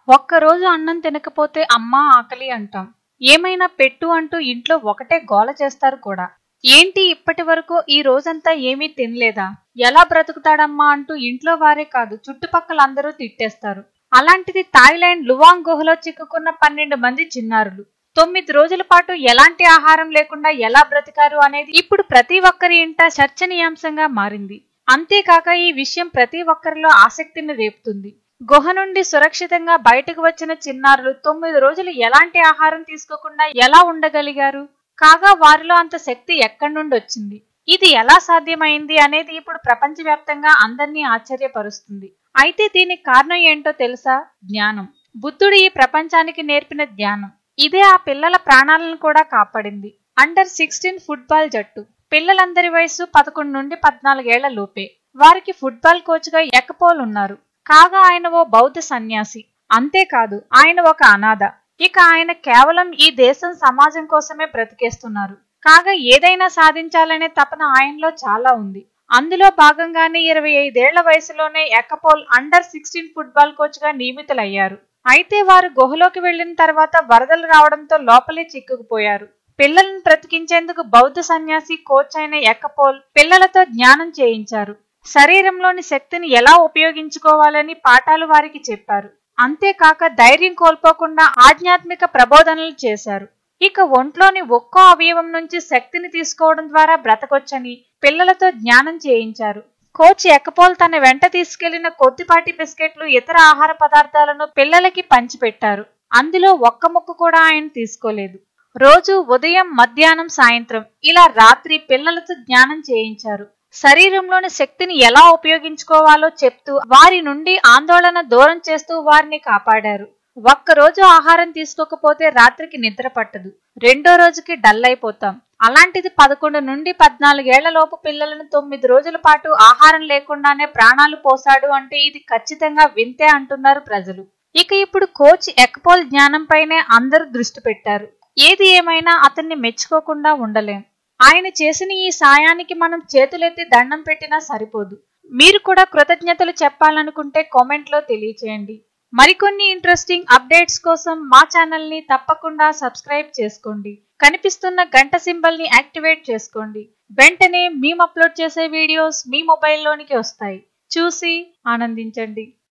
ఒక్కరోజు అన్నం తినకపోతే అమ్మా ఆకలి అంటాం ఏమైనా పెట్టు అంటూ ఇంట్లో ఒకటే గోల చేస్తారు కూడా ఏంటి ఇప్పటి వరకు ఈ రోజంతా ఏమీ తినలేదా ఎలా బ్రతుకుతాడమ్మా అంటూ ఇంట్లో వారే కాదు చుట్టుపక్కల అందరూ తిట్టేస్తారు అలాంటిది థాయిలాండ్ లువాంగ్ గుహలో చిక్కుకున్న పన్నెండు మంది చిన్నారులు తొమ్మిది రోజుల పాటు ఎలాంటి ఆహారం లేకుండా ఎలా బ్రతికారు అనేది ఇప్పుడు ప్రతి ఒక్కరి ఇంట చర్చనీయాంశంగా మారింది అంతేకాక ఈ విషయం ప్రతి ఒక్కరిలో ఆసక్తిని రేపుతుంది గుహ నుండి సురక్షితంగా బయటకు వచ్చిన చిన్నారులు తొమ్మిది రోజులు ఎలాంటి ఆహారం తీసుకోకుండా ఎలా ఉండగలిగారు కాగా వారిలో అంత శక్తి ఎక్కడి నుండి వచ్చింది ఇది ఎలా సాధ్యమైంది అనేది ఇప్పుడు ప్రపంచవ్యాప్తంగా అందరినీ ఆశ్చర్యపరుస్తుంది అయితే దీనికి కారణం ఏంటో తెలుసా జ్ఞానం బుద్ధుడు ఈ ప్రపంచానికి నేర్పిన జ్ఞానం ఇదే ఆ పిల్లల ప్రాణాలను కూడా కాపాడింది అండర్ సిక్స్టీన్ ఫుట్బాల్ జట్టు పిల్లలందరి వయసు పదకొండు నుండి పద్నాలుగేళ్ల లోపే వారికి ఫుట్బాల్ కోచ్ గా ఎకపోల్ ఉన్నారు కాగా ఆయన ఓ బౌద్ధ సన్యాసి అంతేకాదు ఆయన ఒక అనాథ ఇక ఆయన కేవలం ఈ దేశం సమాజం కోసమే బ్రతికేస్తున్నారు కాగా ఏదైనా సాధించాలనే తపన ఆయనలో చాలా ఉంది అందులో భాగంగానే ఇరవై ఐదేళ్ల వయసులోనే ఎకపోల్ అండర్ సిక్స్టీన్ ఫుట్బాల్ కోచ్ గా నియమితులయ్యారు అయితే వారు గుహలోకి వెళ్లిన తర్వాత వరదలు రావడంతో లోపలే చిక్కుకుపోయారు పిల్లలను బ్రతికించేందుకు బౌద్ధ సన్యాసి కోచ్ అయిన ఎకపోల్ పిల్లలతో జ్ఞానం చేయించారు శరీరంలోని శక్తిని ఎలా ఉపయోగించుకోవాలని పాఠాలు వారికి చెప్పారు అంతేకాక ధైర్యం కోల్పోకుండా ఆధ్యాత్మిక ప్రబోధనలు చేశారు ఇక ఒంట్లోని ఒక్కో అవయవం నుంచి శక్తిని తీసుకోవడం ద్వారా బ్రతకొచ్చని పిల్లలతో జ్ఞానం చేయించారు కోచ్ ఎకపోల్ తన వెంట తీసుకెళ్లిన కొద్దిపాటి బిస్కెట్లు ఇతర ఆహార పదార్థాలను పిల్లలకి పంచిపెట్టారు అందులో ఒక్క ముక్క కూడా ఆయన తీసుకోలేదు రోజు ఉదయం మధ్యాహ్నం సాయంత్రం ఇలా రాత్రి పిల్లలతో జ్ఞానం చేయించారు శరీరంలోని శక్తిని ఎలా ఉపయోగించుకోవాలో చెప్తూ వారి నుండి ఆందోళన దూరం చేస్తూ వారిని కాపాడారు ఒక్కరోజు ఆహారం తీసుకోకపోతే రాత్రికి నిద్ర పట్టదు రెండో రోజుకి డల్ అయిపోతాం అలాంటిది పదకొండు నుండి పద్నాలుగేళ్ల లోపు పిల్లలను తొమ్మిది రోజుల పాటు ఆహారం లేకుండానే ప్రాణాలు పోసాడు అంటే ఇది ఖచ్చితంగా వింతే అంటున్నారు ప్రజలు ఇక ఇప్పుడు కోచ్ ఎక్పోల్ జ్ఞానంపైనే అందరూ దృష్టి పెట్టారు ఏది ఏమైనా అతన్ని మెచ్చుకోకుండా ఉండలేం ఆయన చేసిన ఈ సాయానికి మనం చేతులెత్తి దండం పెట్టినా సరిపోదు మీరు కూడా కృతజ్ఞతలు చెప్పాలనుకుంటే కామెంట్లో తెలియచేయండి మరికొన్ని ఇంట్రెస్టింగ్ అప్డేట్స్ కోసం మా ఛానల్ ని తప్పకుండా సబ్స్క్రైబ్ చేసుకోండి కనిపిస్తున్న గంట సింబల్ ని యాక్టివేట్ చేసుకోండి వెంటనే మేము అప్లోడ్ చేసే వీడియోస్ మీ మొబైల్లోనికి వస్తాయి చూసి ఆనందించండి